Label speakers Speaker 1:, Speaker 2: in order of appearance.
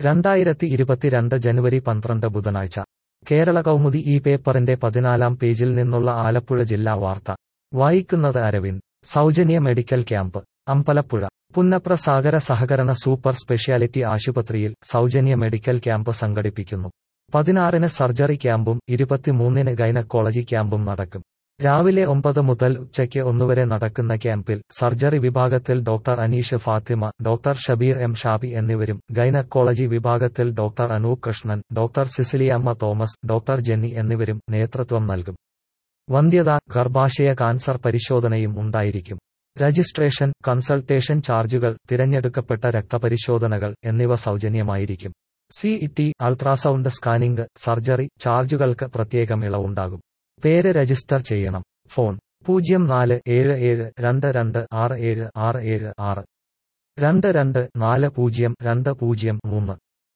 Speaker 1: രണ്ടായിരത്തി ഇരുപത്തിരണ്ട് ജനുവരി പന്ത്രണ്ട് ബുധനാഴ്ച കേരള കൗമുദി ഈ പേപ്പറിന്റെ പതിനാലാം പേജിൽ നിന്നുള്ള ആലപ്പുഴ ജില്ലാ വാർത്ത വായിക്കുന്നത് അരവിന്ദ് സൗജന്യ മെഡിക്കൽ ക്യാമ്പ് അമ്പലപ്പുഴ പുന്നപ്ര സാഗര സഹകരണ സൂപ്പർ സ്പെഷ്യാലിറ്റി ആശുപത്രിയിൽ സൗജന്യ മെഡിക്കൽ ക്യാമ്പ് സംഘടിപ്പിക്കുന്നു പതിനാറിന് സർജറി ക്യാമ്പും ഇരുപത്തിമൂന്നിന് ഗൈനക്കോളജി ക്യാമ്പും നടക്കും രാവിലെ ഒമ്പത് മുതൽ ഉച്ചയ്ക്ക് ഒന്നുവരെ നടക്കുന്ന ക്യാമ്പിൽ സർജറി വിഭാഗത്തിൽ doctor Aneesh Fathima doctor Shabeer M Shabi എന്നിവരും ഗൈനക്കോളജി വിഭാഗത്തിൽ doctor Anoop Krishnan doctor Ciciliyamma Thomas doctor Jenny എന്നിവരും നേതൃത്വം നൽകും വന്ധ്യത ഗർഭാശയ കാൻസർ പരിശോധനയും ഉണ്ടായിരിക്കും രജിസ്ട്രേഷൻ കൺസൾട്ടേഷൻ ചാർജുകൾ തിരഞ്ഞെടുക്കപ്പെട്ട രക്തപരിശോധനകൾ എന്നിവ സൗജന്യമായിരിക്കും സിഇടി അൾട്രാസൗണ്ട് സ്കാനിംഗ് സർജറി ചാർജുകൾക്ക് പ്രത്യേകം ഇളവുണ്ടാകും പേര് രജിസ്റ്റർ ചെയ്യണം ഫോൺ പൂജ്യം നാല് ഏഴ് ഏഴ് രണ്ട് രണ്ട് ആറ് ഏഴ് ആറ് ഏഴ് ആറ് രണ്ട് രണ്ട് നാല് പൂജ്യം രണ്ട് പൂജ്യം മൂന്ന്